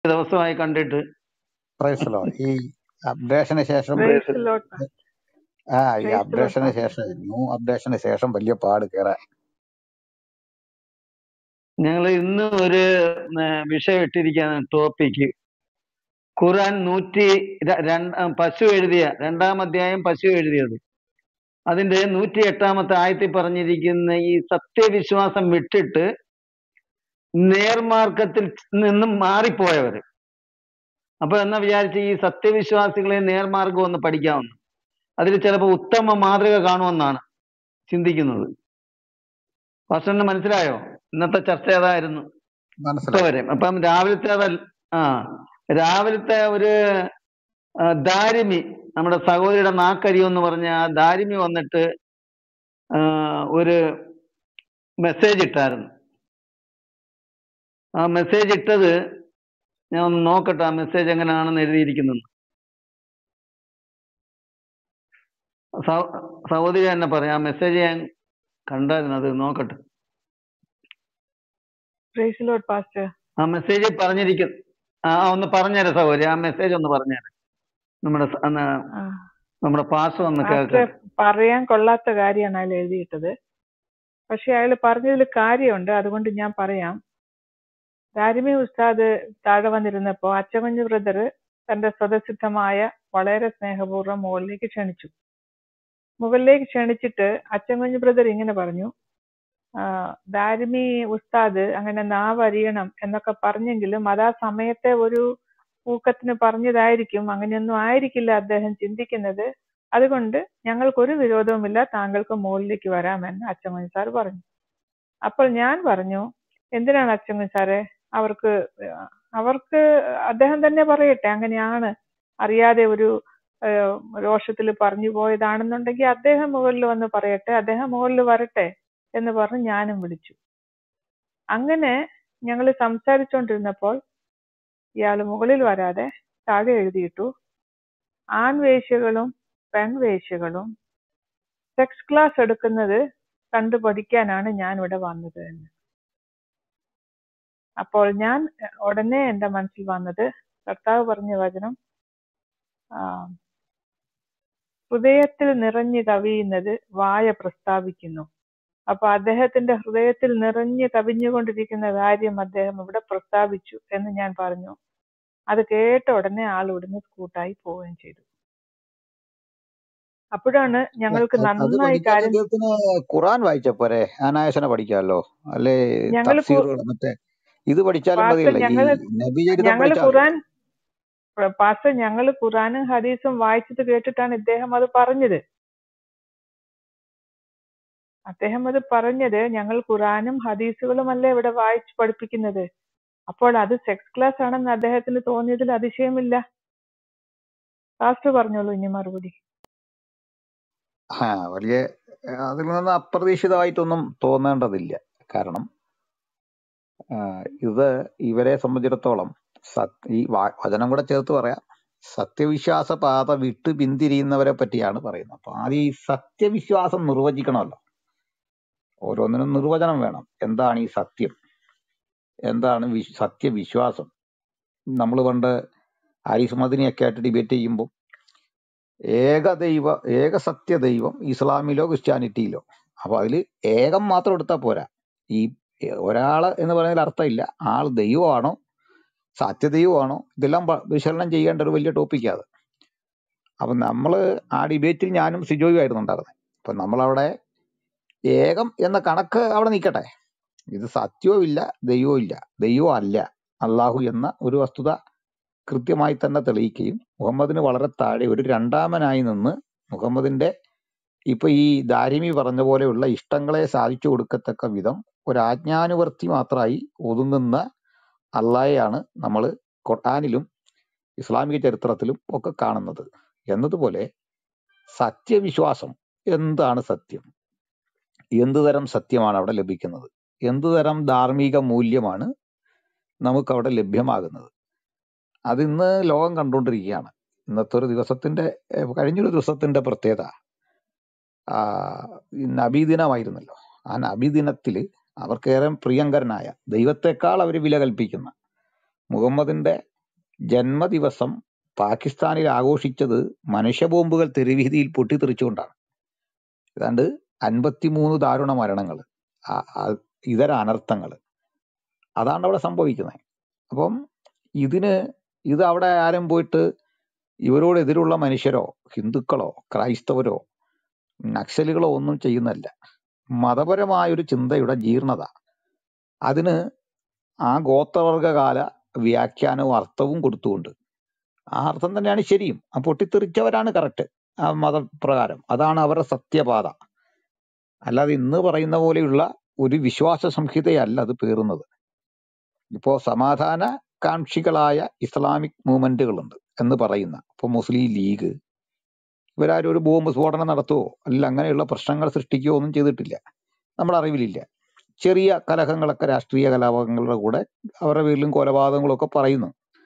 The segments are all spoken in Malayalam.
ദിവസമായി കണ്ടിട്ട് പ്രൈസലോ ഈ അപ്ഡേഷന് ശേഷം പ്രൈസ് ലോട്ട് ആ ഈ പ്രൈസ് ലോട്ട് അപ്ഡേഷന് ശേഷം ന്യൂ അപ്ഡേഷന് ശേഷം വലിയ പാട് കയറാൻ ഞങ്ങൾ ഇന്ന് ഒരു ഉം, വിഷയം ഇട്ടിരിക്കുകയാണ് ടോപ്പിക്ക് ഖുറാൻ നൂറ്റി ര- രണ്ട് ആ, പശു എഴുതിയ രണ്ടാം അധ്യായം പശു എഴുതിയത് അതിന്റെ നൂറ്റി എട്ടാമത്തെ ആയത്തിൽ പറഞ്ഞിരിക്കുന്ന ഈ സത്യവിശ്വാസം വിട്ടിട്ട് നേർമാർഗത്തിൽ നിന്നും മാറിപ്പോയവര് അപ്പൊ എന്നാ വിചാരിച്ച് ഈ സത്യവിശ്വാസികളെ നേർമാർഗം ഒന്ന് പഠിക്കാമെന്ന് അതിൽ ചിലപ്പോൾ ഉത്തമ മാതൃക കാണുമെന്നാണ് ചിന്തിക്കുന്നത് ഫസ്റ്റന് മനസ്സിലായോ ഇന്നത്തെ ചർച്ച ഏതായിരുന്നു മനസ്സിലായി ഇപ്പവരെ അപ്പം രാവിലത്തെ അതല്ല ആ രാവിലത്തെ ഒരു ആ, ദാരിമി നമ്മുടെ സഹോദരിയുടെ നാക്കരിയോ എന്ന് പറഞ്ഞ ആ ദാരിമി വന്നിട്ട് ആ, ഒരു മെസ്സേജ് ഇട്ടായിരുന്നു ആ മെസ്സേജ് ഇട്ടത് ഞാൻ ഒന്ന് നോക്കട്ടെ ആ മെസ്സേജ് എങ്ങനെയാണെന്ന് എഴുതിയിരിക്കുന്നത് സഹ- സഹോദരി തന്നെ പറയാം ആ മെസ്സേജ് ഞാൻ കണ്ടായിരുന്നു അത് നോക്കട്ടെ പ്രൈസ് ലോട്ട് പാസ്റ്റർ ആ മെസ്സേജ് പറഞ്ഞിരിക്കുന്നു ആ ആ, ഒന്ന് പറഞ്ഞുതരാം സഹോദരി ആ മെസ്സേജ് ഒന്ന് പറഞ്ഞുതരാം നമ്മുടെ സ- അന്ന് ആ നമ്മുടെ പാസ് ഒന്ന് പാസ്റ്റർ കേൾക്കട്ടെ പറയാൻ കൊള്ളാത്ത കാര്യമാണ് അയാൾ എഴുതിയിട്ടത് പക്ഷെ അയാൾ പറഞ്ഞതിൽ കാര്യമുണ്ട് അതുകൊണ്ട് ഞാൻ പറയാം ദാരിമി ഉസ്താദ് താഴെ വന്നിരുന്നപ്പോ അച്ചമഞ്ഞ് ബ്രദർ തന്റെ സ്വതസിദ്ധമായ വളരെ സ്നേഹപൂർവ്വം മുകളിലേക്ക് ക്ഷണിച്ചു മുകളിലേക്ക് ക്ഷണിച്ചിട്ട് അച്ചമഞ്ഞ് ബ്രദർ ഇങ്ങനെ പറഞ്ഞു ആ, ദാരിമി ഉസ്താദ് അങ്ങനെ നാവരിയണം എന്നൊക്കെ പറഞ്ഞെങ്കിലും അത് ആ സമയത്തെ ഒരു ഊക്കത്തിന് പറഞ്ഞതായിരിക്കും അങ്ങനെയൊന്നും ആയിരിക്കില്ല അദ്ദേഹം ചിന്തിക്കുന്നത് അതുകൊണ്ട് ഞങ്ങൾക്കൊരു വിരോധവുമില്ല താങ്കൾക്ക് മുകളിലേക്ക് വരാമെന്ന് അച്ചമൻ സാർ പറഞ്ഞു അപ്പോൾ ഞാൻ പറഞ്ഞു എന്തിനാണ് അച്ചമൻ സാറേ അവർക്ക് ഏഹ് അവർക്ക് അദ്ദേഹം തന്നെ പറയട്ടെ അങ്ങനെയാണ് അറിയാതെ ഒരു രോഷത്തിൽ പറഞ്ഞു പോയതാണെന്നുണ്ടെങ്കിൽ അദ്ദേഹം മുകളിൽ വന്ന് പറയട്ടെ അദ്ദേഹം മുകളിൽ വരട്ടെ എന്ന് പറഞ്ഞ് ഞാനും വിളിച്ചു അങ്ങനെ ഞങ്ങൾ സംസാരിച്ചുകൊണ്ടിരുന്നപ്പോൾ ഇയാൾ മുകളിൽ വരാതെ താഴെ എഴുതിയിട്ടു ആൺവേശ്യകളും പെൺവേശ്യകളും സെക്സ് ക്ലാസ് എടുക്കുന്നത് കണ്ടു പഠിക്കാനാണ് ഞാൻ ഇവിടെ വന്നത് എന്ന് അപ്പോൾ ഞാൻ എഹ്, ഉടനെ എന്റെ മനസ്സിൽ വന്നത് കർത്താവ് പറഞ്ഞ വചനം ആ, ഹൃദയത്തിൽ നിറഞ്ഞു കവിയുന്നത് വായ പ്രസ്താവിക്കുന്നു അപ്പൊ അദ്ദേഹത്തിന്റെ ഹൃദയത്തിൽ നിറഞ്ഞു കവിഞ്ഞുകൊണ്ടിരിക്കുന്ന കാര്യം അദ്ദേഹം ഇവിടെ പ്രസ്താവിച്ചു എന്ന് ഞാൻ പറഞ്ഞു അത് കേട്ട ഉടനെ ആൾ ഇവിടുന്ന് സ്കൂട്ടായി പോവുകയും ചെയ്തു അപ്പോഴാണ് ഞങ്ങൾക്ക് അത് അത് നന്നായി പഠിക്കാൻ കാര്യം അദ്ദേഹത്തിന് ഖുറാൻ വായിച്ച പോരെ അനായസനെ പഠിക്കാമല്ലോ അല്ലെ ഞങ്ങൾ തഫ്സീറുകൾ മറ്റേ ഇത് പഠിച്ചാലും പാസ്റ്റർ മതിയല്ല ഈ ഞങ്ങള് നബിചരിതം ഞങ്ങൾ പഠിച്ചാൽ മതി ഖുറാൻ പാസ്റ്റർ ഞങ്ങൾ ഖുറാനും ഹദീസും വായിച്ചത് കേട്ടിട്ടാണ് ഇദ്ദേഹം അത് പറഞ്ഞത് അദ്ദേഹം അത് പറഞ്ഞത് ഞങ്ങൾ ഖുറാനും ഹദീസുകളും അല്ല ഇവിടെ വായിച്ച് പഠിപ്പിക്കുന്നത് അപ്പോൾ അത് സെക്സ് ക്ലാസ് ആണെന്ന് അദ്ദേഹത്തിന് തോന്നിയതിൽ അതിശയമില്ല പാസ്റ്റർ പറഞ്ഞോളൂ ഇനി മറുപടി ആ വലിയ അതിൽ നിന്ന് അപ്രതീക്ഷിതമായിട്ടൊന്നും തോന്നേണ്ടതില്ല കാരണം ആ, ഇത് ഇവരെ സംബന്ധിച്ചിടത്തോളം സത് ഈ വാ- വചനം കൂടെ ചേർത്ത് പറയാം സത്യവിശ്വാസ പാത വിട്ട് പിന്തിരിയുന്നവരെ പറ്റിയാണ് പറയുന്നത് അപ്പൊ ആദ്യം ഈ സത്യവിശ്വാസം നിർവചിക്കണമല്ലോ ഓരോന്നിനും നിർവചനം വേണം എന്താണ് ഈ സത്യം എന്താണ് വിശ്- സത്യവിശ്വാസം നമ്മൾ പണ്ട് ആരിസ് മദിനിയൊക്കെ ആയിട്ട് ഡിബേറ്റ് ചെയ്യുമ്പോൾ ഏകദൈവ ഏക സത്യ ദൈവം ഇസ്ലാമിലോ ക്രിസ്ത്യാനിറ്റിയിലോ അപ്പൊ അതിൽ ഏകം മാത്രം എടുത്താൽ പോരാ ഈ ഒരാള് എന്ന് പറയുന്നതിൽ അർത്ഥമില്ല ആൾ ദൈവമാണോ സത്യദൈവമാണോ ഇതെല്ലാം പ- വിശകലനം ചെയ്യേണ്ട ഒരു വലിയ ടോപ്പിക്കാണ് അപ്പൊ നമ്മള് ആ ഡിബേറ്റിൽ ഞാനും സിജോയും ആയിരുന്നു ഉണ്ടായിരുന്നത് അപ്പൊ നമ്മളവിടെ ഏകം എന്ന കണക്ക് അവിടെ നിൽക്കട്ടെ ഇത് സത്യവും ഇല്ല ദൈവവും ഇല്ല ദൈവവും അല്ല അള്ളാഹു എന്ന ഒരു വസ്തുത കൃത്യമായി തന്നെ തെളിയിക്കുകയും മുഹമ്മദിന് വളരെ താഴെ ഒരു രണ്ടാമനായി നിന്ന് മുഹമ്മദിന്റെ ഇപ്പൊ ഈ ദാരിമി പറഞ്ഞ പോലെയുള്ള ഇഷ്ടങ്ങളെ സാധിച്ചു കൊടുക്കത്തക്ക വിധം ഒരു ആജ്ഞാനുവർത്തി മാത്രമായി ഒതുങ്ങുന്ന അള്ളാഹയാണ് നമ്മൾ ഖുർആനിലും ഇസ്ലാമിക ചരിത്രത്തിലും ഒക്കെ കാണുന്നത് എന്നതുപോലെ സത്യവിശ്വാസം എന്താണ് സത്യം എന്ത് തരം സത്യമാണ് അവിടെ ലഭിക്കുന്നത് എന്ത് തരം ധാർമ്മിക മൂല്യമാണ് നമുക്ക് അവിടെ ലഭ്യമാകുന്നത് അത് ഇന്ന് ലോകം കണ്ടുകൊണ്ടിരിക്കുകയാണ് ഇന്നത്തെ ഒരു ദിവസത്തിന്റെ ഏഹ് കഴിഞ്ഞൊരു ദിവസത്തിന്റെ പ്രത്യേകത ആ, ഈ നബിദിനമായിരുന്നല്ലോ ആ നബിദിനത്തില് അവർക്കേറെ പ്രിയങ്കരനായ ദൈവത്തെക്കാൾ അവർ വില കൽപ്പിക്കുന്ന മുഹമ്മദിന്റെ ജന്മദിവസം പാകിസ്ഥാനിൽ ആഘോഷിച്ചത് മനുഷ്യ ബോംബുകൾ തെരുവീതിയിൽ പൊട്ടിത്തെറിച്ചുകൊണ്ടാണ് ഏതാണ്ട് അൻപത്തിമൂന്ന് ദാരുണ മരണങ്ങൾ ഇതര അനർത്ഥങ്ങൾ അതാണ് അവിടെ സംഭവിക്കുന്നത് അപ്പം ഇതിന് ഇത് അവിടെ ആരും പോയിട്ട് ഇവരോട് എതിരുള്ള മനുഷ്യരോ ഹിന്ദുക്കളോ ക്രൈസ്തവരോ നക്സലുകളോ ഒന്നും ചെയ്യുന്നതല്ല മതപരമായൊരു ചിന്തയുടെ ജീർണത അതിന് ആ ഗോത്രവർഗകാല വ്യാഖ്യാനവും അർത്ഥവും കൊടുത്തുകൊണ്ട് ആ അർത്ഥം തന്നെയാണ് ശരിയും ആ പൊട്ടിത്തെറിച്ചവരാണ് കറക്റ്റ് ആ മതപ്രകാരം അതാണ് അവരുടെ സത്യപാത അല്ലാതെ ഇന്ന് പറയുന്ന പോലെയുള്ള ഒരു വിശ്വാസ സംഹിതയല്ല അത് പേറുന്നത് ഇപ്പോ സമാധാന കാംക്ഷികളായ ഇസ്ലാമിക് മൂവ്മെന്റുകളുണ്ട് എന്ന് പറയുന്ന ഇപ്പൊ മുസ്ലിം ലീഗ് ഇവരാരും ഒരു ബോംബ് സ്ഫോടനം നടത്തുവോ അല്ല അങ്ങനെയുള്ള പ്രശ്നങ്ങൾ സൃഷ്ടിക്കുകയോ ഒന്നും ചെയ്തിട്ടില്ല നമ്മുടെ അറിവിലില്ല ചെറിയ കലഹങ്ങളൊക്കെ രാഷ്ട്രീയ കലാപങ്ങളുടെ കൂടെ അവരുടെ പേരിലും കൊലപാതകങ്ങളും ഒക്കെ പറയുന്നു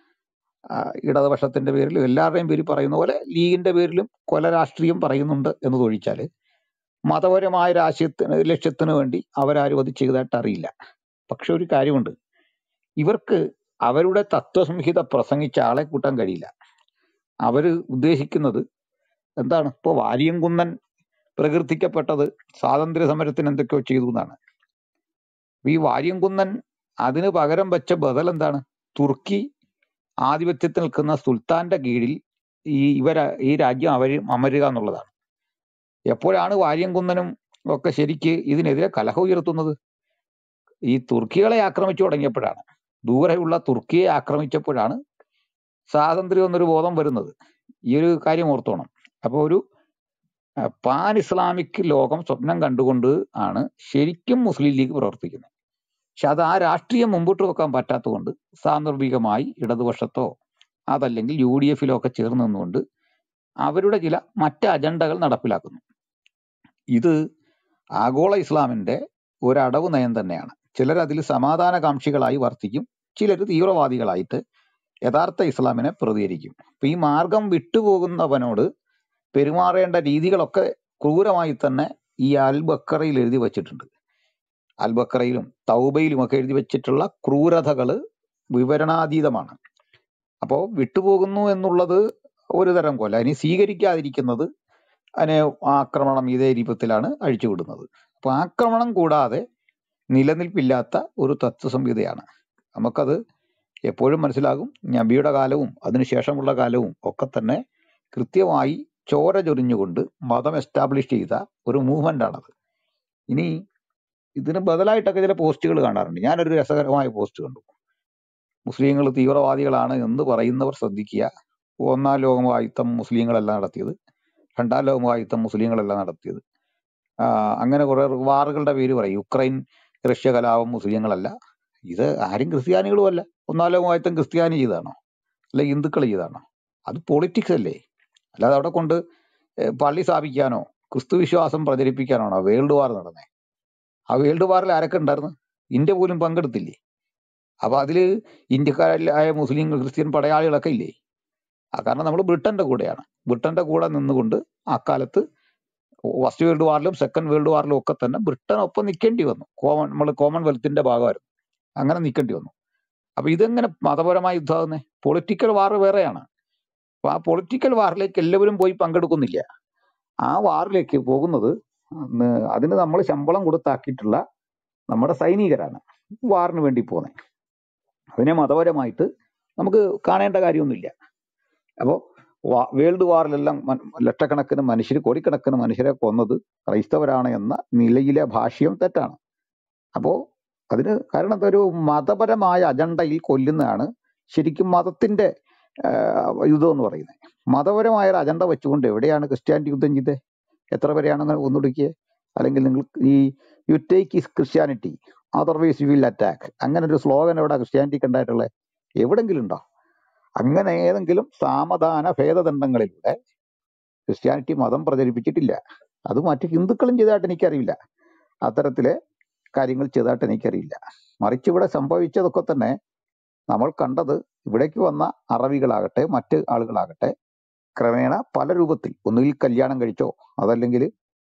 ആ, ഇടതുപക്ഷത്തിന്റെ പേരിലും എല്ലാവരുടെയും പേരിൽ പറയുന്ന പോലെ ലീഗിന്റെ പേരിലും കൊല രാഷ്ട്രീയം പറയുന്നുണ്ട് എന്ന് തൊഴിച്ചാല് മതപരമായ ഒരു ആശയത്തിന് ലക്ഷ്യത്തിന് വേണ്ടി അവരാരും അത് ചെയ്തതായിട്ട് അറിയില്ല പക്ഷെ ഒരു കാര്യമുണ്ട് ഇവർക്ക് അവരുടെ തത്വസംഹിത പ്രസംഗിച്ച ആളെ കൂട്ടാൻ കഴിയില്ല അവര് ഉദ്ദേശിക്കുന്നത് എന്താണ് ഇപ്പൊ വാരിയംകുന്നൻ പ്രകീർത്തിക്കപ്പെട്ടത് സ്വാതന്ത്ര്യ സമരത്തിന് എന്തൊക്കെയോ ചെയ്തു എന്നാണ് അപ്പൊ ഈ വാരിയംകുന്നൻ അതിന് പകരം വെച്ച ബദൽ എന്താണ് തുർക്കി ആധിപത്യത്തിൽ നിൽക്കുന്ന സുൽത്താന്റെ കീഴിൽ ഈ ഇവര ഈ രാജ്യം അവര് അമരുക എന്നുള്ളതാണ് എപ്പോഴാണ് വാര്യംകുന്നനും ഒക്കെ ശരിക്ക് ഇതിനെതിരെ കലഹം ഉയർത്തുന്നത് ഈ തുർക്കികളെ ആക്രമിച്ചു തുടങ്ങിയപ്പോഴാണ് ദൂരെയുള്ള തുർക്കിയെ ആക്രമിച്ചപ്പോഴാണ് സ്വാതന്ത്ര്യം എന്നൊരു ബോധം വരുന്നത് ഈ ഒരു കാര്യം ഓർത്തോണം അപ്പൊ ഒരു അഹ് പാൻ ഇസ്ലാമിക് ലോകം സ്വപ്നം കണ്ടുകൊണ്ട് ആണ് ശരിക്കും മുസ്ലിം ലീഗ് പ്രവർത്തിക്കുന്നത് പക്ഷെ അത് ആ രാഷ്ട്രീയം മുമ്പോട്ട് വെക്കാൻ പറ്റാത്തതുകൊണ്ട് സാന്ദർഭികമായി ഇടതുപക്ഷത്തോ അതല്ലെങ്കിൽ യു ഡി എഫിലോ ഒക്കെ ചേർന്ന് നിന്നുകൊണ്ട് അവരുടെ ചില മറ്റ് അജണ്ടകൾ നടപ്പിലാക്കുന്നു ഇത് ആഗോള ഇസ്ലാമിന്റെ ഒരു അടവ് നയം തന്നെയാണ് ചിലർ അതിൽ സമാധാനകാംക്ഷികളായി വർത്തിക്കും ചിലർ തീവ്രവാദികളായിട്ട് യഥാർത്ഥ ഇസ്ലാമിനെ പ്രതികരിക്കും അപ്പൊ ഈ മാർഗം വിട്ടുപോകുന്നവനോട് പെരുമാറേണ്ട രീതികളൊക്കെ ക്രൂരമായി തന്നെ ഈ അൽ ബക്കറയിൽ എഴുതി വച്ചിട്ടുണ്ട് അൽ ബക്കറയിലും തൗബയിലും ഒക്കെ എഴുതി വെച്ചിട്ടുള്ള ക്രൂരതകള് വിവരണാതീതമാണ് അപ്പോ വിട്ടുപോകുന്നു എന്നുള്ളത് ഒരു തരം കൊല ഇനി സ്വീകരിക്കാതിരിക്കുന്നത് അതിനെ ആക്രമണം ഇതേ രൂപത്തിലാണ് അഴിച്ചുവിടുന്നത് അപ്പൊ ആക്രമണം കൂടാതെ നിലനിൽപ്പില്ലാത്ത ഒരു തത്വസംഹിതയാണ് നമുക്കത് എപ്പോഴും മനസ്സിലാകും നബിയുടെ കാലവും അതിനുശേഷമുള്ള കാലവും ഒക്കെ തന്നെ കൃത്യമായി ചോര ചൊരിഞ്ഞുകൊണ്ട് മതം എസ്റ്റാബ്ലിഷ് ചെയ്ത ഒരു മൂവ്മെന്റ് ആണത് ഇനി ഇതിന് ബദലായിട്ടൊക്കെ ചില പോസ്റ്റുകൾ കാണാറുണ്ട് ഞാനൊരു രസകരമായ പോസ്റ്റ് കണ്ടു മുസ്ലിങ്ങൾ തീവ്രവാദികളാണ് എന്ന് പറയുന്നവർ ശ്രദ്ധിക്കുക ഒന്നാം ലോകമഹായുദ്ധം മുസ്ലിങ്ങളല്ല നടത്തിയത് രണ്ടാം ലോകമഹായുദ്ധം മുസ്ലിങ്ങളല്ല നടത്തിയത് ആ, അങ്ങനെ കുറെ വാറുകളുടെ പേര് പറയും യുക്രൈൻ റഷ്യ കലാപം മുസ്ലിങ്ങളല്ല ഇത് ആരും ക്രിസ്ത്യാനികളും അല്ല ഒന്നാം ലോകമഹായുദ്ധം ക്രിസ്ത്യാനി ചെയ്താണോ അല്ലെ ഹിന്ദുക്കൾ ചെയ്താണോ അത് പൊളിറ്റിക്സ് അല്ലേ അല്ലാതെ അവിടെ കൊണ്ട് ഏഹ്, പള്ളി സ്ഥാപിക്കാനോ ക്രിസ്തു വിശ്വാസം പ്രചരിപ്പിക്കാനാണോ വേൾഡ് വാർ നടന്നത് ആ വേൾഡ് വാറിൽ ആരൊക്കെ ഉണ്ടായിരുന്നു ഇന്ത്യ പോലും പങ്കെടുത്തില്ലേ അപ്പൊ അതില് ഇന്ത്യക്കാരായ മുസ്ലിം ക്രിസ്ത്യൻ പടയാളികളൊക്കെ ഇല്ലേ ആ കാരണം നമ്മൾ ബ്രിട്ടന്റെ കൂടെയാണ് ബ്രിട്ടന്റെ കൂടെ നിന്നുകൊണ്ട് അക്കാലത്ത് ഫസ്റ്റ് വേൾഡ് വാറിലും സെക്കൻഡ് വേൾഡ് വാറിലും ഒക്കെ തന്നെ ബ്രിട്ടൻ ഒപ്പം നിൽക്കേണ്ടി വന്നു കോമൺ നമ്മൾ കോമൺവെൽത്തിന്റെ ഭാഗമായിരുന്നു അങ്ങനെ നിൽക്കേണ്ടി വന്നു അപ്പൊ ഇതെങ്ങനെ മതപരമായ യുദ്ധമാകുന്നത് പൊളിറ്റിക്കൽ വാർ വേറെയാണ് അപ്പൊ ആ പൊളിറ്റിക്കൽ വാറിലേക്ക് എല്ലാവരും പോയി പങ്കെടുക്കുന്നില്ല ആ വാറിലേക്ക് പോകുന്നത് അന്ന് അതിന് നമ്മൾ ശമ്പളം കൊടുത്താക്കിയിട്ടുള്ള നമ്മുടെ സൈനികരാണ് വാറിന് വേണ്ടി പോകുന്നത് അതിനെ മതപരമായിട്ട് നമുക്ക് കാണേണ്ട കാര്യമൊന്നുമില്ല അപ്പോൾ വേൾഡ് വാറിലെല്ലാം മൻ- ലക്ഷക്കണക്കിന് മനുഷ്യർ കോടിക്കണക്കിന് മനുഷ്യരെ കൊന്നത് ക്രൈസ്തവരാണ് എന്ന നിലയിലെ ഭാഷ്യം തെറ്റാണ് അപ്പോ അതിന് കാരണം എന്താ ഒരു മതപരമായ അജണ്ടയിൽ കൊല്ലുന്നതാണ് ശരിക്കും മതത്തിന്റെ ആഹ്, യുദ്ധം എന്ന് പറയുന്നത് മതപരമായ ഒരു അജണ്ട വെച്ചുകൊണ്ട് എവിടെയാണ് ക്രിസ്ത്യാനിറ്റി യുദ്ധം ചെയ്തത് എത്ര പേരെയാണ് അങ്ങനെ ഒന്നുടുക്കിയത് അല്ലെങ്കിൽ നിങ്ങൾ ഈ you take is Christianity otherwise you will attack അങ്ങനെ ഒരു സ്ലോഗൻ എവിടെ ക്രിസ്ത്യാനിറ്റിക്ക് ഉണ്ടായിട്ടുള്ളത് എവിടെങ്കിലും ഉണ്ടോ അങ്ങനെ ഏതെങ്കിലും സാമധാന ഭേദദണ്ഡങ്ങളിലൂടെ ക്രിസ്ത്യാനിറ്റി മതം പ്രചരിപ്പിച്ചിട്ടില്ല അത് മറ്റ് ഹിന്ദുക്കളും ചെയ്തതായിട്ട് എനിക്കറിയില്ല അത്തരത്തിലെ കാര്യങ്ങൾ ചെയ്തതായിട്ട് എനിക്കറിയില്ല മറിച്ച് ഇവിടെ സംഭവിച്ചതൊക്കെ തന്നെ നമ്മൾ കണ്ടത് ഇവിടേക്ക് വന്ന അറബികളാകട്ടെ മറ്റ് ആളുകളാകട്ടെ ക്രമേണ പല രൂപത്തിൽ ഒന്നുകിൽ കല്യാണം കഴിച്ചോ അതല്ലെങ്കിൽ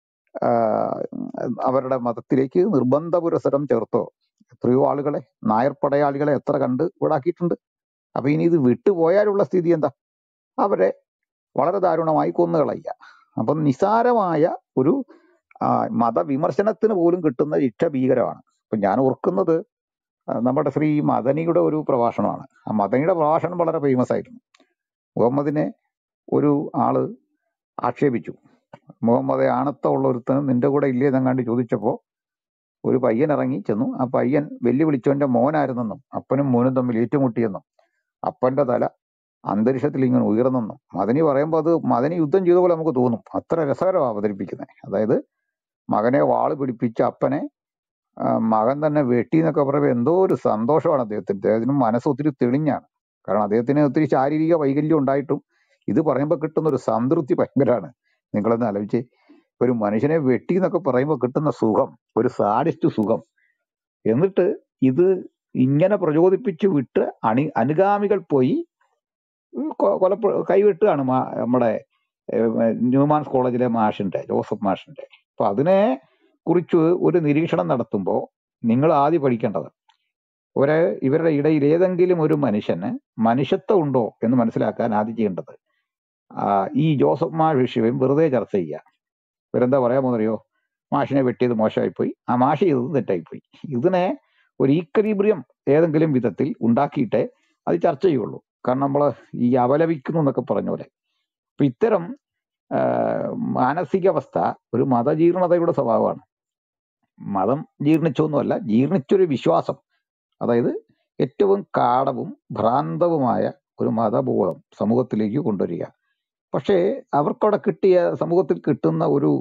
അവരുടെ മതത്തിലേക്ക് നിർബന്ധ പുരസരം ചേർത്തോ എത്രയോ ആളുകളെ നായർ പടയാളികളെ എത്ര കണ്ട് ഇവിടാക്കിയിട്ടുണ്ട് അപ്പൊ ഇനി ഇത് വിട്ടുപോയാലുള്ള സ്ഥിതി എന്താ അവരെ വളരെ ദാരുണമായി കൊന്നുകളയുക അപ്പം നിസാരമായ ഒരു ആ, മതവിമർശനത്തിന് പോലും കിട്ടുന്ന ശിക്ഷ ഭീകരമാണ് ഇപ്പൊ ഞാൻ ഓർക്കുന്നത് ആ, നമ്മുടെ ശ്രീ മദനിയുടെ ഒരു പ്രഭാഷണമാണ് ആ മദനിയുടെ പ്രഭാഷണം വളരെ ഫേമസ് ആയിരുന്നു മുഹമ്മദിനെ ഒരു ആള് ആക്ഷേപിച്ചു മുഹമ്മദെ ആണത്തമുള്ള ഒരുത്തൻ നിന്റെ കൂടെ ഇല്ലേ എന്നങ്ങാണ്ട് ചോദിച്ചപ്പോ ഒരു പയ്യൻ ഇറങ്ങി ചെന്നു ആ പയ്യൻ വെല്ലുവിളിച്ചവന്റെ മോനായിരുന്നെന്നും അപ്പനും മോനും തമ്മിൽ ഏറ്റുമുട്ടിയെന്നും അപ്പന്റെ തല അന്തരീക്ഷത്തിൽ ഇങ്ങനെ ഉയർന്നെന്നും മദനി പറയുമ്പോൾ അത് മദനി യുദ്ധം ചെയ്ത പോലെ നമുക്ക് തോന്നും അത്ര രസകരമാണ് അവതരിപ്പിക്കുന്നത് അതായത് മകനെ വാള് പിടിപ്പിച്ച അപ്പനെ ആ, മകൻ തന്നെ വെട്ടി എന്നൊക്കെ പറയുമ്പോൾ എന്തോ ഒരു സന്തോഷമാണ് അദ്ദേഹത്തിന് അദ്ദേഹത്തിന് മനസ്സ് ഒത്തിരി തെളിഞ്ഞാണ് കാരണം അദ്ദേഹത്തിന് ഒത്തിരി ശാരീരിക വൈകല്യം ഉണ്ടായിട്ടും ഇത് പറയുമ്പോൾ കിട്ടുന്ന ഒരു സംതൃപ്തി ഭയങ്കരമാണ് നിങ്ങളൊന്ന് ആലോചിച്ച് ഒരു മനുഷ്യനെ വെട്ടി എന്നൊക്കെ പറയുമ്പോൾ കിട്ടുന്ന സുഖം ഒരു സാഡിസ്റ്റ് സുഖം എന്നിട്ട് ഇത് ഇങ്ങനെ പ്രചോദിപ്പിച്ച് വിട്ട് അണി അനുഗാമികൾ പോയി കൊ- കൊലപ്പ കൈവിട്ടുകയാണ് മാ നമ്മുടെ ഏഹ്, ന്യൂമാൻസ് കോളേജിലെ മാഷിന്റെ ജോസഫ് മാഷിന്റെ അപ്പൊ അതിനെ കുറിച്ച് ഒരു നിരീക്ഷണം നടത്തുമ്പോൾ നിങ്ങൾ ആദ്യം പഠിക്കേണ്ടത് ഒരു ഇവരുടെ ഇടയിൽ ഏതെങ്കിലും ഒരു മനുഷ്യന് മനുഷ്യത്വം ഉണ്ടോ എന്ന് മനസ്സിലാക്കാൻ ആദ്യം ചെയ്യേണ്ടത് ആ, ഈ ജോസഫ് മാഷ് വിഷയം വെറുതെ ചർച്ച ചെയ്യുക ഇവരെന്താ പറയാൻ പോകുന്നറിയോ മാഷിനെ വെട്ടിയത് മോശമായിപ്പോയി ആ മാഷ് ചെയ്തത് തെറ്റായിപ്പോയി ഇതിനെ ഒരു ഈക്വലിബ്രിയം ഏതെങ്കിലും വിധത്തിൽ ഉണ്ടാക്കിയിട്ടേ അത് ചർച്ച ചെയ്യുള്ളൂ കാരണം നമ്മൾ ഈ അപലപിക്കുന്നു എന്നൊക്കെ പറഞ്ഞ പോലെ അപ്പൊ ഇത്തരം ആ, മാനസികാവസ്ഥ ഒരു മതജീർണതയുടെ സ്വഭാവമാണ് മതം ജീർണിച്ചൊന്നുമല്ല ജീർണിച്ചൊരു വിശ്വാസം അതായത് ഏറ്റവും കാടവും ഭ്രാന്തവുമായ ഒരു മതബോധം സമൂഹത്തിലേക്ക് കൊണ്ടുവരിക പക്ഷേ അവർക്കവിടെ കിട്ടിയ സമൂഹത്തിൽ കിട്ടുന്ന ഒരു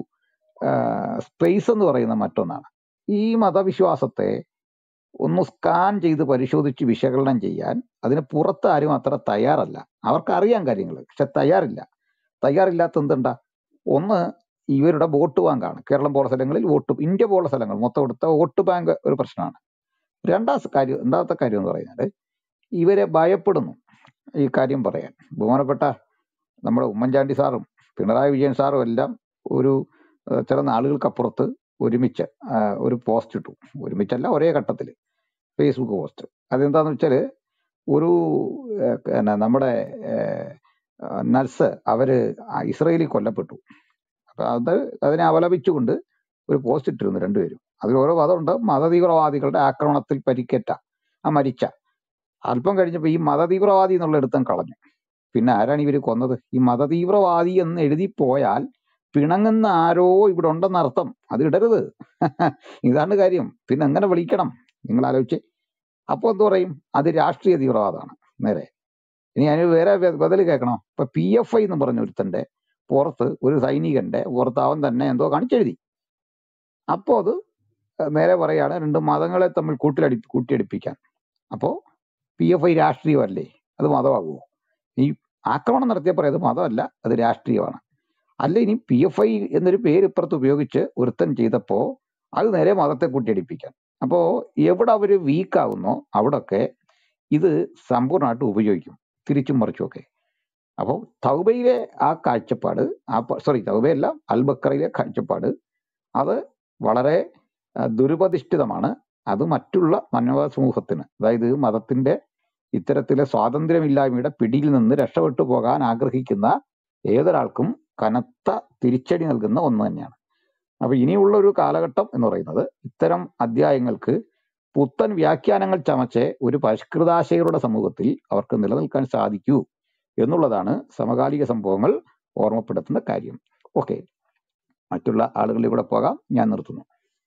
സ്പേസ് എന്ന് പറയുന്ന മറ്റൊന്നാണ് ഈ മതവിശ്വാസത്തെ ഒന്ന് സ്കാൻ ചെയ്ത് പരിശോധിച്ച് വിശകലനം ചെയ്യാൻ അതിന് പുറത്ത് ആരും അത്ര തയ്യാറല്ല അവർക്ക് അറിയാൻ കാര്യങ്ങൾ പക്ഷെ തയ്യാറില്ല തയ്യാറില്ലാത്ത എന്തുണ്ടാ ഒന്ന് ഇവരുടെ വോട്ട് ബാങ്കാണ് കേരളം പോലുള്ള സ്ഥലങ്ങളിൽ വോട്ട് ഇന്ത്യ പോലുള്ള സ്ഥലങ്ങൾ മൊത്തം എടുത്ത വോട്ട് ബാങ്ക് ഒരു പ്രശ്നമാണ് രണ്ടാമത്തെ കാര്യം രണ്ടാമത്തെ കാര്യം എന്ന് പറയുന്നത് ഇവരെ ഭയപ്പെടുന്നു ഈ കാര്യം പറയാൻ ബഹുമാനപ്പെട്ട നമ്മുടെ ഉമ്മൻചാണ്ടി സാറും പിണറായി വിജയൻ സാറും എല്ലാം ഒരു ഏഹ്, ചില നാളുകൾക്കപ്പുറത്ത് ഒരുമിച്ച് ആ, ഒരു പോസ്റ്റ് ഇട്ടു ഒരുമിച്ചല്ല ഒരേ ഘട്ടത്തിൽ ഫേസ്ബുക്ക് പോസ്റ്റ് അതെന്താന്ന് വെച്ചാല് ഒരു ഏഹ്, പിന്നെ നമ്മുടെ നഴ്സ് അവര് ആ ഇസ്രയേലിൽ കൊല്ലപ്പെട്ടു അപ്പൊ അത് അതിനെ അപലപിച്ചുകൊണ്ട് ഒരു പോസ്റ്റ് ഇട്ടിരുന്നു രണ്ടുപേരും അതിൽ ഓരോ മതമുണ്ട് മതതീവ്രവാദികളുടെ ആക്രമണത്തിൽ പരിക്കേറ്റ ആ മരിച്ച അല്പം കഴിഞ്ഞപ്പോൾ ഈ മതതീവ്രവാദി എന്നുള്ള എടുത്തം കളഞ്ഞു പിന്നെ ആരാണ് ഇവര് കൊന്നത് ഈ മതതീവ്രവാദി എന്ന് എഴുതി പോയാൽ പിണങ്ങുന്ന ആരോ ഇവിടെ ഉണ്ടെന്ന് അർത്ഥം അത് ഇടരുത് ഇതാണ് കാര്യം പിന്നെ എങ്ങനെ വിളിക്കണം നിങ്ങൾ ആലോചിച്ച് അപ്പൊ എന്ത് പറയും അത് രാഷ്ട്രീയ തീവ്രവാദമാണ് നേരെ ഇനി അതിന് വേറെ ബ- ബദല് കേൾക്കണോ ഇപ്പൊ പി എഫ് ഐ എന്ന് പറഞ്ഞ ഒരുത്തന്റെ പുറത്ത് ഒരു സൈനികന്റെ പുറത്ത് അവൻ തന്നെ എന്തോ കാണിച്ചെഴുതി അപ്പോ അത് നേരെ പറയാണ് രണ്ട് മതങ്ങളെ തമ്മിൽ കൂട്ടിലടി കൂട്ടിയടിപ്പിക്കാൻ അപ്പോ പി എഫ് ഐ രാഷ്ട്രീയമല്ലേ അത് മതമാകുമോ ഈ ആക്രമണം നടത്തിയപ്പോൾ അത് മതമല്ല അത് രാഷ്ട്രീയമാണ് അല്ല ഇനി പി എഫ് ഐ എന്നൊരു പേര് ഇപ്പുറത്ത് ഉപയോഗിച്ച് ഒരുത്തൻ ചെയ്തപ്പോ അത് നേരെ മതത്തെ കൂട്ടിയടിപ്പിക്കാൻ അപ്പോ എവിടെ അവര് വീക്ക് ആകുന്നോ അവിടൊക്കെ ഇത് സമ്പൂർണ്ണമായിട്ട് ഉപയോഗിക്കും തിരിച്ചും മറിച്ചും ഒക്കെ അപ്പോൾ തൗബയിലെ ആ കാഴ്ചപ്പാട് ആ സോറി തൗബയല്ല അൽബക്കറയിലെ കാഴ്ചപ്പാട് അത് വളരെ ആ, ദുരുപദിഷ്ടിതമാണ് അത് മറ്റുള്ള മാനവ സമൂഹത്തിന് അതായത് മതത്തിന്റെ ഇത്തരത്തിലെ സ്വാതന്ത്ര്യമില്ലായ്മയുടെ പിടിയിൽ നിന്ന് രക്ഷപ്പെട്ടു പോകാൻ ആഗ്രഹിക്കുന്ന ഏതൊരാൾക്കും കനത്ത തിരിച്ചടി നൽകുന്ന ഒന്ന് തന്നെയാണ് അപ്പൊ ഇനിയുള്ള ഒരു കാലഘട്ടം എന്ന് പറയുന്നത് ഇത്തരം അധ്യായങ്ങൾക്ക് പുത്തൻ വ്യാഖ്യാനങ്ങൾ ചമച്ച് ഒരു പരിഷ്കൃതാശയരുടെ സമൂഹത്തിൽ അവർക്ക് നിലനിൽക്കാൻ സാധിക്കൂ എന്നുള്ളതാണ് സമകാലിക സംഭവങ്ങൾ ഓർമ്മപ്പെടുത്തുന്ന കാര്യം ഓക്കെ മറ്റുള്ള ആളുകൾ ഇവിടെ പോകാം ഞാൻ നിർത്തുന്നു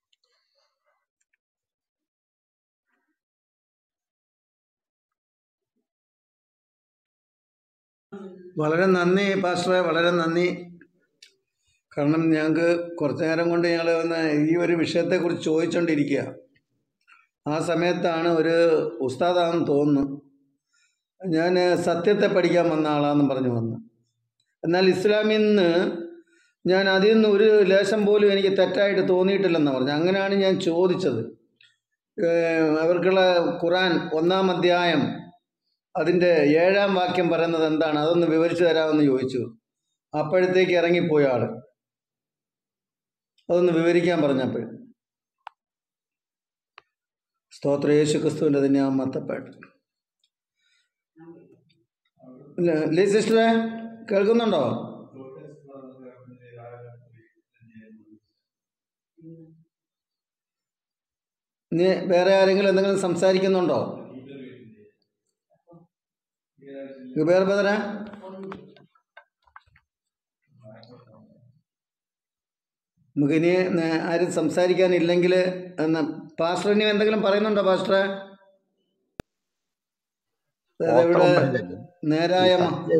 വളരെ നന്ദി പാസ്റ്ററെ വളരെ നന്ദി കാരണം ഞങ്ങൾക്ക് കുറച്ചു നേരം കൊണ്ട് ഞങ്ങൾ ഒന്ന് ഈ ഒരു വിഷയത്തെക്കുറിച്ച് ചോദിച്ചുകൊണ്ടിരിക്കുക ആ സമയത്താണ് ഒരു ഉസ്താദാണെന്ന് തോന്നുന്നു ഞാൻ സത്യത്തെ പഠിക്കാൻ വന്ന ആളാണെന്ന് പറഞ്ഞു വന്നു എന്നാൽ ഇസ്ലാമിൽ നിന്ന് ഞാൻ അതിൽ നിന്ന് ഒരു ലേശം പോലും എനിക്ക് തെറ്റായിട്ട് തോന്നിയിട്ടില്ലെന്ന് പറഞ്ഞു അങ്ങനെയാണ് ഞാൻ ചോദിച്ചത് ഏഹ് അവർക്കുള്ള ഖുറാൻ ഒന്നാം അധ്യായം അതിൻ്റെ ഏഴാം വാക്യം പറയുന്നത് എന്താണ് അതൊന്ന് വിവരിച്ചു തരാമെന്ന് ചോദിച്ചു അപ്പോഴത്തേക്ക് ഇറങ്ങിപ്പോയ ആള് അതൊന്ന് വിവരിക്കാൻ പറഞ്ഞപ്പോൾ സ്തോത്ര യേശു ക്രിസ്തുവിൻ്റെ തന്നെ ആ മത്തപ്പാട്ട് ല- ലീ സിസ്റ്ററെ കേൾക്കുന്നുണ്ടോ ഇനി വേറെ ആരെങ്കിലും എന്തെങ്കിലും സംസാരിക്കുന്നുണ്ടോ ഗുബേർ ബദര നമുക്കിനി നേ- ആരും സംസാരിക്കാനില്ലെങ്കിൽ എന്ന് പാസ്റ്റർ ഇനി എന്തെങ്കിലും പറയുന്നുണ്ടോ പാസ്റ്ററെ അതായത് ഇവിടെ പോസ്റ്ററുണ്ടെങ്കിലും ഈ നേരായ മ- സത്യ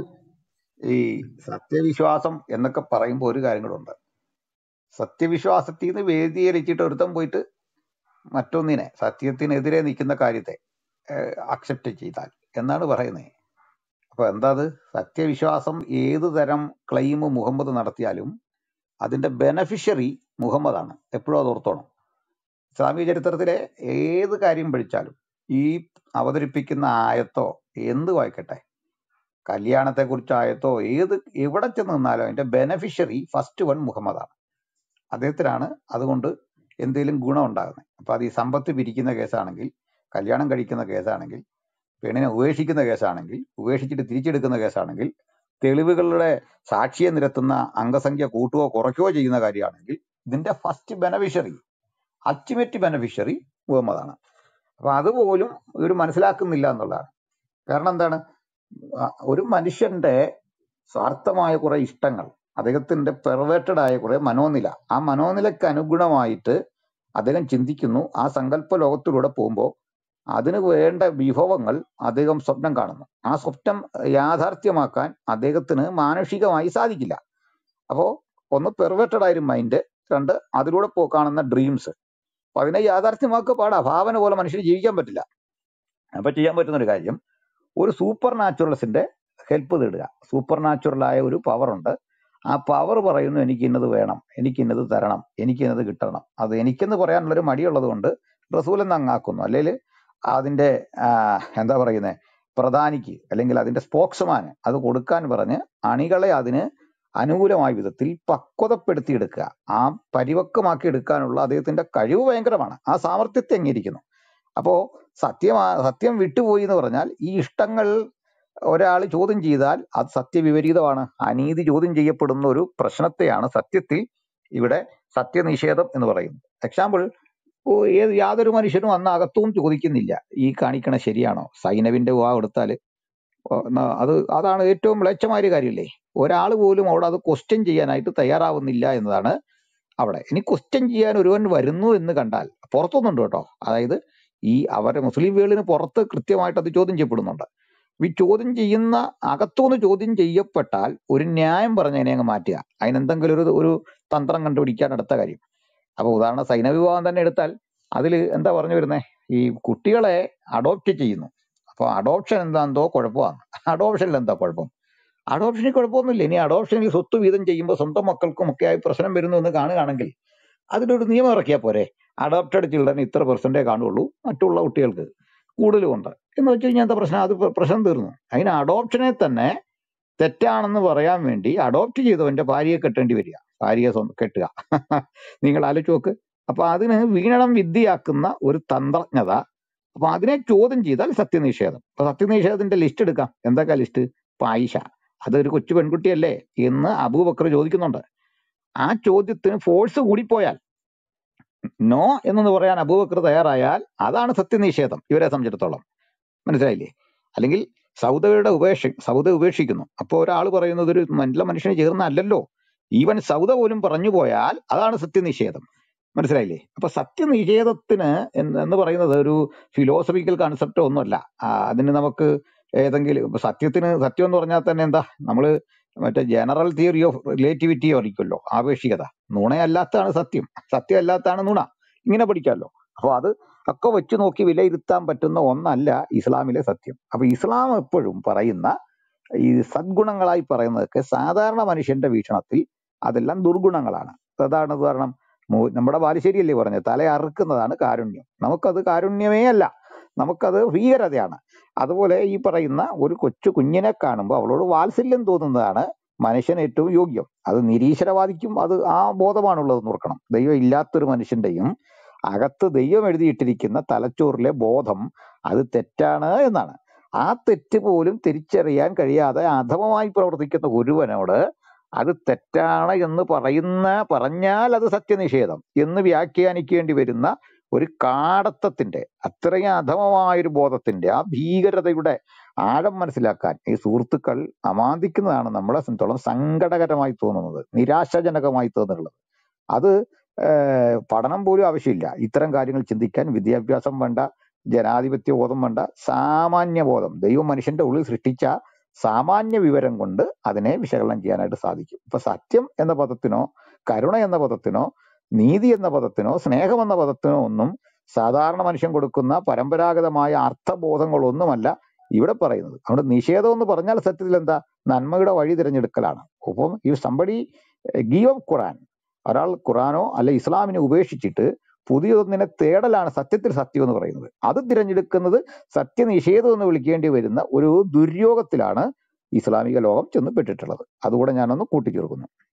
ഈ സത്യവിശ്വാസം എന്നൊക്കെ പറയുമ്പോൾ ഒരു കാര്യം കൂടെ ഉണ്ട് സത്യവിശ്വാസത്തിൽ നിന്ന് വ്യതിചലിച്ചിട്ട് ഒരുത്തം പോയിട്ട് മറ്റൊന്നിനെ സത്യത്തിനെതിരെ നിൽക്കുന്ന കാര്യത്തെ അക്സെപ്റ്റ് ചെയ്താൽ എന്നാണ് പറയുന്നത് അപ്പൊ എന്താ അത് സത്യവിശ്വാസം ഏത് തരം ക്ലെയിം മുഹമ്മദ് നടത്തിയാലും അതിന്റെ ബെനഫിഷ്യറി മുഹമ്മദാണ് എപ്പോഴും അത് ഓർത്തോണം ഇസ്ലാമിക ചരിത്രത്തിലെ ഏത് കാര്യം പഠിച്ചാലും ഈ അവതരിപ്പിക്കുന്ന ആയത്തോ എന്ത് വായിക്കട്ടെ കല്യാണത്തെ കുറിച്ചായത്തോ ഏത് എവിടെ ചെന്ന് നിന്നാലും അതിന്റെ ബെനഫിഷ്യറി ഫസ്റ്റ് വൺ മുഹമ്മദാണ് അദ്ദേഹത്തിനാണ് അതുകൊണ്ട് എന്തെങ്കിലും ഗുണം ഉണ്ടാകുന്നത് അപ്പൊ അത് ഈ സമ്പത്ത് പിരിക്കുന്ന കേസാണെങ്കിൽ കല്യാണം കഴിക്കുന്ന കേസാണെങ്കിൽ പെണ്ണിനെ ഉപേക്ഷിക്കുന്ന കേസാണെങ്കിൽ ഉപേക്ഷിച്ചിട്ട് തിരിച്ചെടുക്കുന്ന കേസാണെങ്കിൽ തെളിവുകളുടെ സാക്ഷിയെ നിരത്തുന്ന അംഗസംഖ്യ കൂട്ടുകയോ കുറയ്ക്കുകയോ ചെയ്യുന്ന കാര്യമാണെങ്കിൽ ഇതിന്റെ ഫസ്റ്റ് ബെനഫിഷ്യറി അൾട്ടിമേറ്റ് ബെനഫിഷ്യറി മുഹമ്മദാണ് അപ്പൊ അതുപോലും ഇവർ മനസ്സിലാക്കുന്നില്ല എന്നുള്ളതാണ് കാരണം എന്താണ് ആ, ഒരു മനുഷ്യന്റെ സ്വാർത്ഥമായ കുറെ ഇഷ്ടങ്ങൾ അദ്ദേഹത്തിന്റെ പെർവേറ്റഡ് ആയ കുറെ മനോനില ആ മനോനിലയ്ക്ക് അനുഗുണമായിട്ട് അദ്ദേഹം ചിന്തിക്കുന്നു ആ സങ്കല്പ ലോകത്തിലൂടെ പോകുമ്പോൾ അതിന് വേണ്ട വിഭവങ്ങൾ അദ്ദേഹം സ്വപ്നം കാണുന്നു ആ സ്വപ്നം യാഥാർത്ഥ്യമാക്കാൻ അദ്ദേഹത്തിന് മാനുഷികമായി സാധിക്കില്ല അപ്പോ ഒന്ന് പെർവേറ്റഡ് ആയൊരു മൈൻഡ് രണ്ട് അതിലൂടെ പോ കാണുന്ന ഡ്രീംസ് അപ്പൊ അതിനെ യാഥാർത്ഥ്യമാക്കുക പാടാ ഭാവന പോലെ മനുഷ്യന് ജീവിക്കാൻ പറ്റില്ല അപ്പൊ ചെയ്യാൻ പറ്റുന്ന ഒരു കാര്യം ഒരു സൂപ്പർ നാച്ചുറൽസിന്റെ ഹെൽപ്പ് തേടുക സൂപ്പർ നാച്ചുറലായ ഒരു പവർ ഉണ്ട് ആ പവർ പറയുന്നു എനിക്ക് ഇന്നത് വേണം എനിക്ക് ഇന്നത് തരണം എനിക്ക് ഇന്നത് കിട്ടണം അത് എനിക്കെന്ന് പറയാനുള്ളൊരു മടിയുള്ളത് കൊണ്ട് റസൂൽ എന്ന് അങ്ങാക്കുന്നു അല്ലെങ്കിൽ അതിന്റെ ആ, എന്താ പറയുന്നത് പ്രധാനിക്ക് അല്ലെങ്കിൽ അതിന്റെ സ്പോക്സ്മാന് അത് കൊടുക്കാൻ പറഞ്ഞ് അണികളെ അതിന് അനുകൂലമായ വിധത്തിൽ പക്വതപ്പെടുത്തിയെടുക്കുക ആ പരിപക്വമാക്കി എടുക്കാനുള്ള അദ്ദേഹത്തിന്റെ കഴിവ് ഭയങ്കരമാണ് ആ സാമർത്ഥ്യത്തെ അംഗീകരിക്കുന്നു അപ്പോ സത്യമാ സത്യം വിട്ടുപോയി എന്ന് പറഞ്ഞാൽ ഈ ഇഷ്ടങ്ങൾ ഒരാൾ ചോദ്യം ചെയ്താൽ അത് സത്യവിപരീതമാണ് അനീതി ചോദ്യം ചെയ്യപ്പെടുന്ന ഒരു പ്രശ്നത്തെയാണ് സത്യത്തിൽ ഇവിടെ സത്യനിഷേധം എന്ന് പറയുന്നത് എക്സാമ്പിൾ ഓ, ഏത് യാതൊരു മനുഷ്യനും അന്ന് അകത്തും ചോദിക്കുന്നില്ല ഈ കാണിക്കണ ശരിയാണോ സൈനവിന്റെ വിവാഹം എടുത്താൽ അത് അതാണ് ഏറ്റവും മ്ലേച്ഛമായ ഒരു കാര്യമല്ലേ ഒരാൾ പോലും അവിടെ അത് ക്വസ്റ്റ്യൻ ചെയ്യാനായിട്ട് തയ്യാറാവുന്നില്ല എന്നതാണ് അവിടെ ഇനി ക്വസ്റ്റ്യൻ ചെയ്യാൻ ഒരുവൻ വരുന്നു എന്ന് കണ്ടാൽ പുറത്തുനിന്നുണ്ട് കേട്ടോ അതായത് ഈ അവരുടെ മുസ്ലിം വേളിന് പുറത്ത് കൃത്യമായിട്ട് അത് ചോദ്യം ചെയ്യപ്പെടുന്നുണ്ട് ഈ ചോദ്യം ചെയ്യുന്ന അകത്തുനിന്ന് ചോദ്യം ചെയ്യപ്പെട്ടാൽ ഒരു ന്യായം പറഞ്ഞതിനെ അങ്ങ് മാറ്റുക അതിനെന്തെങ്കിലും ഒരു ഒരു തന്ത്രം കണ്ടുപിടിക്കാൻ അടുത്ത കാര്യം അപ്പൊ ഉദാഹരണം സൈന വിവാഹം തന്നെ എടുത്താൽ അതിൽ എന്താ പറഞ്ഞു വരുന്നേ ഈ കുട്ടികളെ അഡോപ്റ്റ് ചെയ്യുന്നു അപ്പൊ അഡോപ്ഷൻ എന്താന്തോ കുഴപ്പമാണ് അഡോപ്ഷനിൽ എന്താ കുഴപ്പം അഡോപ്ഷനിൽ കുഴപ്പമൊന്നുമില്ല ഇനി അഡോപ്ഷനിൽ സ്വത്ത് വീതം ചെയ്യുമ്പോൾ സ്വന്തം മക്കൾക്കും ഒക്കെ ആയി പ്രശ്നം വരുന്നു എന്ന് കാണുകയാണെങ്കിൽ അതിനൊരു നിയമം ഇറക്കിയാൽ പോരെ അഡോപ്റ്റഡ് ചിൽഡ്രൻ ഇത്ര പെർസെന്റേ കാണുള്ളൂ മറ്റുള്ള കുട്ടികൾക്ക് കൂടുതലും ഉണ്ട് എന്ന് വെച്ച് കഴിഞ്ഞാൽ എന്താ പ്രശ്നം അത് പ്ര- പ്രശ്നം തീർന്നു അതിന് അഡോപ്ഷനെ തന്നെ തെറ്റാണെന്ന് പറയാൻ വേണ്ടി അഡോപ്റ്റ് ചെയ്തവന്റെ ഭാര്യയെ കെട്ടേണ്ടി വരിക ഭാര്യയെ സ്വന്തം കെട്ടുക നിങ്ങൾ ആലോചിച്ച് നോക്ക് അപ്പൊ അതിന് വീണണം വിദ്യയാക്കുന്ന ഒരു തന്ത്രജ്ഞത അപ്പൊ അതിനെ ചോദ്യം ചെയ്താൽ സത്യനിഷേധം അപ്പൊ സത്യനിഷേധത്തിന്റെ ലിസ്റ്റ് എടുക്കാം എന്തൊക്കെ ലിസ്റ്റ് ഇപ്പൊ ആയിഷ അതൊരു കൊച്ചു പെൺകുട്ടിയല്ലേ എന്ന് അബൂബക്കർ ചോദിക്കുന്നുണ്ട് ആ ചോദ്യത്തിന് ഫോഴ്സ് കൂടിപ്പോയാൽ നോ എന്ന് പറയാൻ അബൂബക്കർ തയ്യാറായാൽ അതാണ് സത്യനിഷേധം ഇവരെ സംബന്ധിച്ചിടത്തോളം മനസ്സിലായില്ലേ അല്ലെങ്കിൽ സൗദയുടെ ഉപേക്ഷ സൗദ ഉപേക്ഷിക്കുന്നു അപ്പോൾ ഒരാൾ പറയുന്നത് ഒരു നല്ല മനുഷ്യന് ചേർന്നല്ലല്ലോ ഈവൻ സൗദ പോലും പറഞ്ഞു പോയാൽ അതാണ് സത്യനിഷേധം മനസ്സിലായില്ലേ അപ്പൊ സത്യനിഷേധത്തിന് എന്ന് എന്ന് പറയുന്നത് ഒരു ഫിലോസഫിക്കൽ കൺസെപ്റ്റ് ഒന്നുമല്ല ആ, അതിന് നമുക്ക് ഏതെങ്കിലും ഇപ്പൊ സത്യത്തിന് സത്യം എന്ന് പറഞ്ഞാൽ തന്നെ എന്താ നമ്മള് മറ്റേ ജനറൽ തിയറി ഓഫ് റിലേറ്റിവിറ്റി പഠിക്കുമല്ലോ ആപേക്ഷികത നുണയല്ലാത്തതാണ് സത്യം സത്യം അല്ലാത്തതാണ് നുണ ഇങ്ങനെ പഠിക്കാമല്ലോ അപ്പൊ അത് ഒക്കെ വെച്ച് നോക്കി വിലയിരുത്താൻ പറ്റുന്ന ഒന്നല്ല ഇസ്ലാമിലെ സത്യം അപ്പൊ ഇസ്ലാം എപ്പോഴും പറയുന്ന ഈ സദ്ഗുണങ്ങളായി പറയുന്നതൊക്കെ സാധാരണ മനുഷ്യന്റെ വീക്ഷണത്തിൽ അതെല്ലാം ദുർഗുണങ്ങളാണ് അതാണ് ഉദാഹരണം മൂ- നമ്മുടെ ബാലുശ്ശേരിയല്ലേ പറഞ്ഞത് തല അറുക്കുന്നതാണ് കാരുണ്യം നമുക്കത് കാരുണ്യമേ അല്ല നമുക്കത് ഭീകരതയാണ് അതുപോലെ ഈ പറയുന്ന ഒരു കൊച്ചു കുഞ്ഞിനെ കാണുമ്പോൾ അവളോട് വാത്സല്യം തോന്നുന്നതാണ് മനുഷ്യന് ഏറ്റവും യോഗ്യം അത് നിരീശ്വരവാദിക്കും അത് ആ ബോധമാണുള്ളത് ഓർക്കണം ദൈവം ഇല്ലാത്തൊരു മനുഷ്യന്റെയും അകത്ത് ദൈവം എഴുതിയിട്ടിരിക്കുന്ന തലച്ചോറിലെ ബോധം അത് തെറ്റാണ് എന്നാണ് ആ തെറ്റ് പോലും തിരിച്ചറിയാൻ കഴിയാതെ അധമമായി പ്രവർത്തിക്കുന്ന ഒരുവനോട് അത് തെറ്റാണ് എന്ന് പറയുന്ന പറഞ്ഞാൽ അത് സത്യനിഷേധം എന്ന് വ്യാഖ്യാനിക്കേണ്ടി വരുന്ന ഒരു കാടത്തത്തിന്റെ അത്രയും അധമമായൊരു ബോധത്തിന്റെ ആ ഭീകരതയുടെ ആഴം മനസ്സിലാക്കാൻ ഈ സുഹൃത്തുക്കൾ അമാന്തിക്കുന്നതാണ് നമ്മളെ സംബന്ധിച്ചോളം സങ്കടകരമായി തോന്നുന്നത് നിരാശാജനകമായി തോന്നുന്നത് അത് ഏഹ്, പഠനം പോലും ആവശ്യമില്ല ഇത്തരം കാര്യങ്ങൾ ചിന്തിക്കാൻ വിദ്യാഭ്യാസം വേണ്ട ജനാധിപത്യ ബോധം വേണ്ട സാമാന്യ ബോധം ദൈവം മനുഷ്യന്റെ ഉള്ളിൽ സൃഷ്ടിച്ച സാമാന്യ വിവരം കൊണ്ട് അതിനെ വിശകലനം ചെയ്യാനായിട്ട് സാധിക്കും ഇപ്പൊ സത്യം എന്ന പദത്തിനോ കരുണ എന്ന പദത്തിനോ നീതി എന്ന പദത്തിനോ സ്നേഹം എന്ന പദത്തിനോ ഒന്നും സാധാരണ മനുഷ്യൻ കൊടുക്കുന്ന പരമ്പരാഗതമായ അർത്ഥബോധങ്ങളൊന്നുമല്ല ഇവിടെ പറയുന്നത് അവിടെ നിഷേധം എന്ന് പറഞ്ഞാൽ സത്യത്തിൽ എന്താ നന്മയുടെ വഴി തിരഞ്ഞെടുക്കലാണ് ഒപ്പം ഈ സംബടി ഗീവ് ഓഫ് ഖുറാൻ ഒരാൾ ഖുറാനോ അല്ല ഇസ്ലാമിനെ ഉപേക്ഷിച്ചിട്ട് പുതിയതൊന്നിനെ തേടലാണ് സത്യത്തിൽ സത്യം എന്ന് പറയുന്നത് അത് തിരഞ്ഞെടുക്കുന്നത് സത്യനിഷേധം എന്ന് വിളിക്കേണ്ടി വരുന്ന ഒരു ദുര്യോഗത്തിലാണ് ഇസ്ലാമിക ലോകം ചെന്ന് പെട്ടിട്ടുള്ളത് അതുകൂടെ ഞാനൊന്ന് കൂട്ടിച്ചേർക്കുന്നു